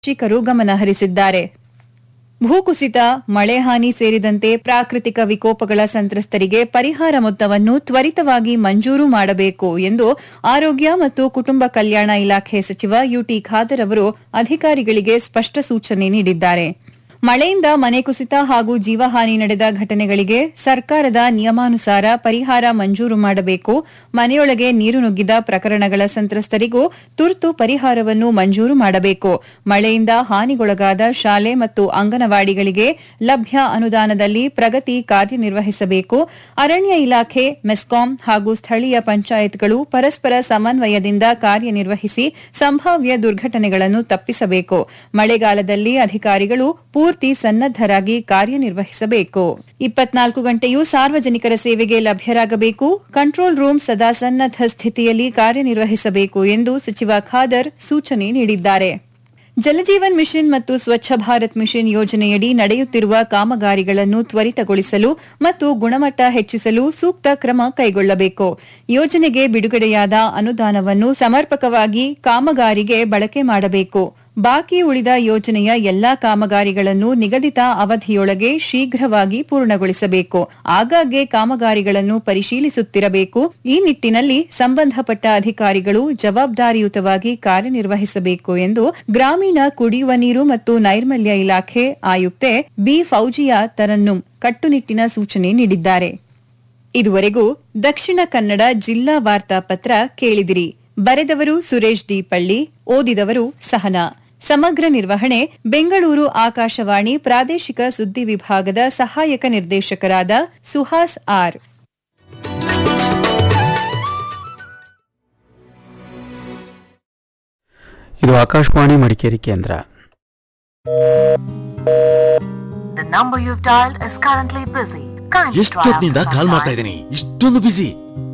ಶಿಕ್ಷಕರು ಗಮನ ಹರಿಸಿದ್ದಾರೆ ಭೂಕುಸಿತ ಮಳೆ ಹಾನಿ ಸೇರಿದಂತೆ ಪ್ರಾಕೃತಿಕ ವಿಕೋಪಗಳ ಸಂತ್ರಸ್ತರಿಗೆ ಪರಿಹಾರ ಮೊತ್ತವನ್ನು ತ್ವರಿತವಾಗಿ ಮಂಜೂರು ಮಾಡಬೇಕು ಎಂದು ಆರೋಗ್ಯ ಮತ್ತು ಕುಟುಂಬ ಕಲ್ಯಾಣ ಇಲಾಖೆ ಸಚಿವ ಯುಟಿ ಖಾದರ್ ಅವರು ಅಧಿಕಾರಿಗಳಿಗೆ ಸ್ಪಷ್ಟ ಸೂಚನೆ ನೀಡಿದ್ದಾರೆ ಮಳೆಯಿಂದ ಮನೆ ಕುಸಿತ ಹಾಗೂ ಜೀವಹಾನಿ ನಡೆದ ಘಟನೆಗಳಿಗೆ ಸರ್ಕಾರದ ನಿಯಮಾನುಸಾರ ಪರಿಹಾರ ಮಂಜೂರು ಮಾಡಬೇಕು ಮನೆಯೊಳಗೆ ನೀರು ನುಗ್ಗಿದ ಪ್ರಕರಣಗಳ ಸಂತ್ರಸ್ತರಿಗೂ ತುರ್ತು ಪರಿಹಾರವನ್ನು ಮಂಜೂರು ಮಾಡಬೇಕು ಮಳೆಯಿಂದ ಹಾನಿಗೊಳಗಾದ ಶಾಲೆ ಮತ್ತು ಅಂಗನವಾಡಿಗಳಿಗೆ ಲಭ್ಯ ಅನುದಾನದಲ್ಲಿ ಪ್ರಗತಿ ಕಾರ್ಯನಿರ್ವಹಿಸಬೇಕು ಅರಣ್ಯ ಇಲಾಖೆ ಮೆಸ್ಕಾಂ ಹಾಗೂ ಸ್ಥಳೀಯ ಪಂಚಾಯತ್ಗಳು ಪರಸ್ಪರ ಸಮನ್ವಯದಿಂದ ಕಾರ್ಯನಿರ್ವಹಿಸಿ ಸಂಭಾವ್ಯ ದುರ್ಘಟನೆಗಳನ್ನು ತಪ್ಪಿಸಬೇಕು ಮಳೆಗಾಲದಲ್ಲಿ ಅಧಿಕಾರಿಗಳು ಪೂರ್ತಿ ಸನ್ನದ್ದರಾಗಿ ಕಾರ್ಯನಿರ್ವಹಿಸಬೇಕು ಇಪ್ಪತ್ನಾಲ್ಕು ಗಂಟೆಯೂ ಸಾರ್ವಜನಿಕರ ಸೇವೆಗೆ ಲಭ್ಯರಾಗಬೇಕು ಕಂಟ್ರೋಲ್ ರೂಮ್ ಸದಾ ಸನ್ನದ್ದ ಸ್ಥಿತಿಯಲ್ಲಿ ಕಾರ್ಯನಿರ್ವಹಿಸಬೇಕು ಎಂದು ಸಚಿವ ಖಾದರ್ ಸೂಚನೆ ನೀಡಿದ್ದಾರೆ ಜಲಜೀವನ್ ಮಿಷನ್ ಮತ್ತು ಸ್ವಚ್ಛ ಭಾರತ್ ಮಿಷನ್ ಯೋಜನೆಯಡಿ ನಡೆಯುತ್ತಿರುವ ಕಾಮಗಾರಿಗಳನ್ನು ತ್ವರಿತಗೊಳಿಸಲು ಮತ್ತು ಗುಣಮಟ್ಟ ಹೆಚ್ಚಿಸಲು ಸೂಕ್ತ ಕ್ರಮ ಕೈಗೊಳ್ಳಬೇಕು ಯೋಜನೆಗೆ ಬಿಡುಗಡೆಯಾದ ಅನುದಾನವನ್ನು ಸಮರ್ಪಕವಾಗಿ ಕಾಮಗಾರಿಗೆ ಬಳಕೆ ಮಾಡಬೇಕು ಬಾಕಿ ಉಳಿದ ಯೋಜನೆಯ ಎಲ್ಲಾ ಕಾಮಗಾರಿಗಳನ್ನು ನಿಗದಿತ ಅವಧಿಯೊಳಗೆ ಶೀಘ್ರವಾಗಿ ಪೂರ್ಣಗೊಳಿಸಬೇಕು ಆಗಾಗ್ಗೆ ಕಾಮಗಾರಿಗಳನ್ನು ಪರಿಶೀಲಿಸುತ್ತಿರಬೇಕು ಈ ನಿಟ್ಟಿನಲ್ಲಿ ಸಂಬಂಧಪಟ್ಟ ಅಧಿಕಾರಿಗಳು ಜವಾಬ್ದಾರಿಯುತವಾಗಿ ಕಾರ್ಯನಿರ್ವಹಿಸಬೇಕು ಎಂದು ಗ್ರಾಮೀಣ ಕುಡಿಯುವ ನೀರು ಮತ್ತು ನೈರ್ಮಲ್ಯ ಇಲಾಖೆ ಆಯುಕ್ತೆ ಬಿ ಫೌಜಿಯಾ ತರನ್ನುಂ ಕಟ್ಟುನಿಟ್ಟಿನ ಸೂಚನೆ ನೀಡಿದ್ದಾರೆ ಇದುವರೆಗೂ ದಕ್ಷಿಣ ಕನ್ನಡ ಜಿಲ್ಲಾ ವಾರ್ತಾಪತ್ರ ಕೇಳಿದಿರಿ ಬರೆದವರು ಸುರೇಶ್ ಡಿ ಪಳ್ಳಿ ಓದಿದವರು ಸಹನಾ ಸಮಗ್ರ ನಿರ್ವಹಣೆ ಬೆಂಗಳೂರು ಆಕಾಶವಾಣಿ ಪ್ರಾದೇಶಿಕ ಸುದ್ದಿ ವಿಭಾಗದ ಸಹಾಯಕ ನಿರ್ದೇಶಕರಾದ ಸುಹಾಸ್ ಆರ್ ಇದು ಆಕಾಶವಾಣಿ ಮಡಿಕೇರಿ ಕೇಂದ್ರ The number you've dialed is currently busy. Kindly try ಎಷ್ಟೊತ್ತಿನಿಂದ after call some ಮಾಡ್ತಾ time. ಇದ್ದೀನಿ ಇಷ್ಟೊಂದು ಬಿಸಿ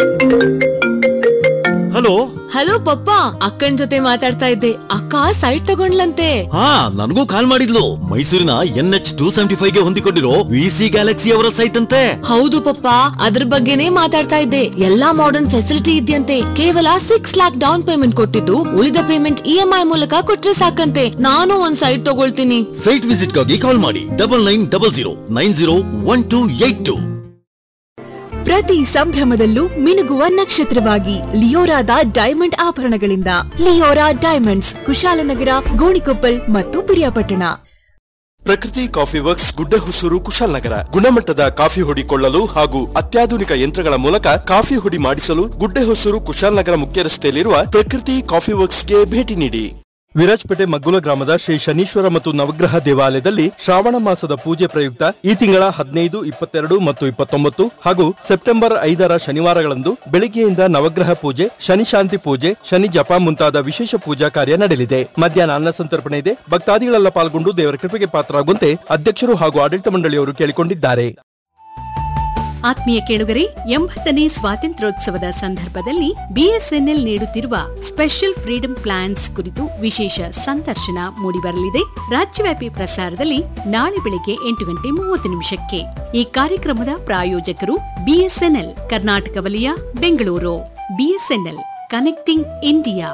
ಹಲೋ ಹಲೋ ಪಪ್ಪ ಅಕ್ಕನ್ ಜೊತೆ ಮಾತಾಡ್ತಾ ಇದ್ದೆ ಅಕ್ಕ ಸೈಟ್ ತಗೊಂಡ್ಲಂತೆ ಹಾ ನನಗೂ ಕಾಲ್ ಮಾಡಿದ್ಲು ಮೈಸೂರಿನ N H two seventy five ಗೆ ಹೊಂದಿಕೊಂಡಿರೋ ವಿ ಸಿ ಗ್ಯಾಲಕ್ಸಿ ಅವರ ಸೈಟ್ ಅಂತೆ ಹೌದು ಪಪ್ಪ ಅದ್ರ ಬಗ್ಗೆನೇ ಮಾತಾಡ್ತಾ ಇದ್ದೆ ಎಲ್ಲಾ ಮಾಡರ್ನ್ ಫೆಸಿಲಿಟಿ ಇದೆಯಂತೆ ಕೇವಲ ಸಿಕ್ಸ್ ಲ್ಯಾಕ್ ಡೌನ್ ಪೇಮೆಂಟ್ ಕೊಟ್ಟಿದ್ದು ಉಳಿದ ಪೇಮೆಂಟ್ ಇ ಎಂ ಐ ಮೂಲಕ ಕೊಟ್ರೆ ಸಾಕಂತೆ ನಾನು ಒಂದ್ ಸೈಟ್ ತಗೊಳ್ತೀನಿ ಸೈಟ್ ವಿಸಿಟ್ ಗಾಗಿ ಕಾಲ್ ಮಾಡಿ double nine double zero nine zero one two eight two ಪ್ರತಿ ಸಂಭ್ರಮದಲ್ಲೂ ಮಿನುಗುವ ನಕ್ಷತ್ರವಾಗಿ ಲಿಯೋರಾದ ಡೈಮಂಡ್ ಆಭರಣಗಳಿಂದ ಲಿಯೋರಾ ಡೈಮಂಡ್ಸ್ ಕುಶಾಲನಗರ ಗೋಣಿಕೊಪ್ಪಲ್ ಮತ್ತು ಪಿರಿಯಾಪಟ್ಟಣ ಪ್ರಕೃತಿ ಕಾಫಿ ವರ್ಕ್ಸ್ ಗುಡ್ಡೆ ಹೊಸೂರು ಕುಶಾಲನಗರ ಗುಣಮಟ್ಟದ ಕಾಫಿ ಹುಡಿ ಕೊಳ್ಳಲು ಹಾಗೂ ಅತ್ಯಾಧುನಿಕ ಯಂತ್ರಗಳ ಮೂಲಕ ಕಾಫಿ ಹುಡಿ ಮಾಡಿಸಲು ಗುಡ್ಡೆ ಹೊಸೂರು ಕುಶಾಲನಗರ ಮುಖ್ಯ ರಸ್ತೆಯಲ್ಲಿರುವ ಪ್ರಕೃತಿ ಕಾಫಿ ವರ್ಕ್ಸ್ಗೆ ಭೇಟಿ ನೀಡಿ ವಿರಾಜಪೇಟೆ ಮಗ್ಗುಲ ಗ್ರಾಮದ ಶ್ರೀ ಶನೀಶ್ವರ ಮತ್ತು ನವಗ್ರಹ ದೇವಾಲಯದಲ್ಲಿ ಶ್ರಾವಣ ಮಾಸದ ಪೂಜೆ ಪ್ರಯುಕ್ತ ಈ ತಿಂಗಳ ಹದಿನೈದು ಇಪ್ಪತ್ತೆರಡು ಮತ್ತು ಇಪ್ಪತ್ತೊಂಬತ್ತು ಹಾಗೂ ಸೆಪ್ಟೆಂಬರ್ ಐದರ ಶನಿವಾರಗಳಂದು ಬೆಳಿಗ್ಗೆಯಿಂದ ನವಗ್ರಹ ಪೂಜೆ ಶನಿ ಶಾಂತಿ ಪೂಜೆ ಶನಿ ಜಪ ಮುಂತಾದ ವಿಶೇಷ ಪೂಜಾ ಕಾರ್ಯ ನಡೆಯಲಿದೆ ಮಧ್ಯಾಹ್ನ ಅನ್ನ ಸಂತರ್ಪಣೆ ಇದೆ ಭಕ್ತಾದಿಗಳೆಲ್ಲ ಪಾಲ್ಗೊಂಡು ದೇವರ ಕೃಪೆಗೆ ಪಾತ್ರರಾಗುವಂತೆ ಅಧ್ಯಕ್ಷರು ಹಾಗೂ ಆಡಳಿತ ಮಂಡಳಿಯವರು ಕೇಳಿಕೊಂಡಿದ್ದಾರೆ ಆತ್ಮೀಯ ಕೇಳುಗರೆ ಎಂಬತ್ತನೇ ಸ್ವಾತಂತ್ರ್ಯೋತ್ಸವದ ಸಂದರ್ಭದಲ್ಲಿ ಬಿಎಸ್ಎನ್ಎಲ್ ನೀಡುತ್ತಿರುವ ಸ್ಪೆಷಲ್ ಫ್ರೀಡಂ ಪ್ಲಾನ್ಸ್ ಕುರಿತು ವಿಶೇಷ ಸಂದರ್ಶನ ಮೂಡಿಬರಲಿದೆ ರಾಜ್ಯವ್ಯಾಪಿ ಪ್ರಸಾರದಲ್ಲಿ ನಾಳೆ ಬೆಳಗ್ಗೆ ಎಂಟು ಗಂಟೆ ಮೂವತ್ತು ನಿಮಿಷಕ್ಕೆ ಈ ಕಾರ್ಯಕ್ರಮದ ಪ್ರಾಯೋಜಕರು ಬಿಎಸ್ಎನ್ಎಲ್ ಕರ್ನಾಟಕ ವಲಯ ಬೆಂಗಳೂರು ಬಿಎಸ್ಎನ್ಎಲ್ ಕನೆಕ್ಟಿಂಗ್ ಇಂಡಿಯಾ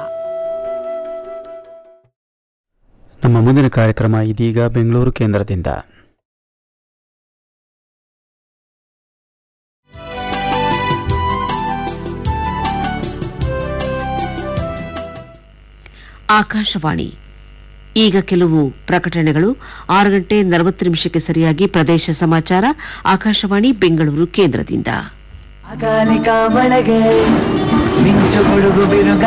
ನಮ್ಮ ಮುಂದಿನ ಕಾರ್ಯಕ್ರಮ ಇದೀಗ ಬೆಂಗಳೂರು ಕೇಂದ್ರದಿಂದ ಆಕಾಶವಾಣಿ ಈಗ ಕೆಲವು ಪ್ರಕಟಣೆಗಳು ಆರು ಗಂಟೆ ನಲವತ್ತು ನಿಮಿಷಕ್ಕೆ ಸರಿಯಾಗಿ ಪ್ರದೇಶ ಸಮಾಚಾರ ಆಕಾಶವಾಣಿ ಬೆಂಗಳೂರು ಕೇಂದ್ರದಿಂದ ಅಕಾಲಿಕ ಮಳೆಗೆ ಮಿಂಚು ಗುಡುಗು ಬಿರುಗ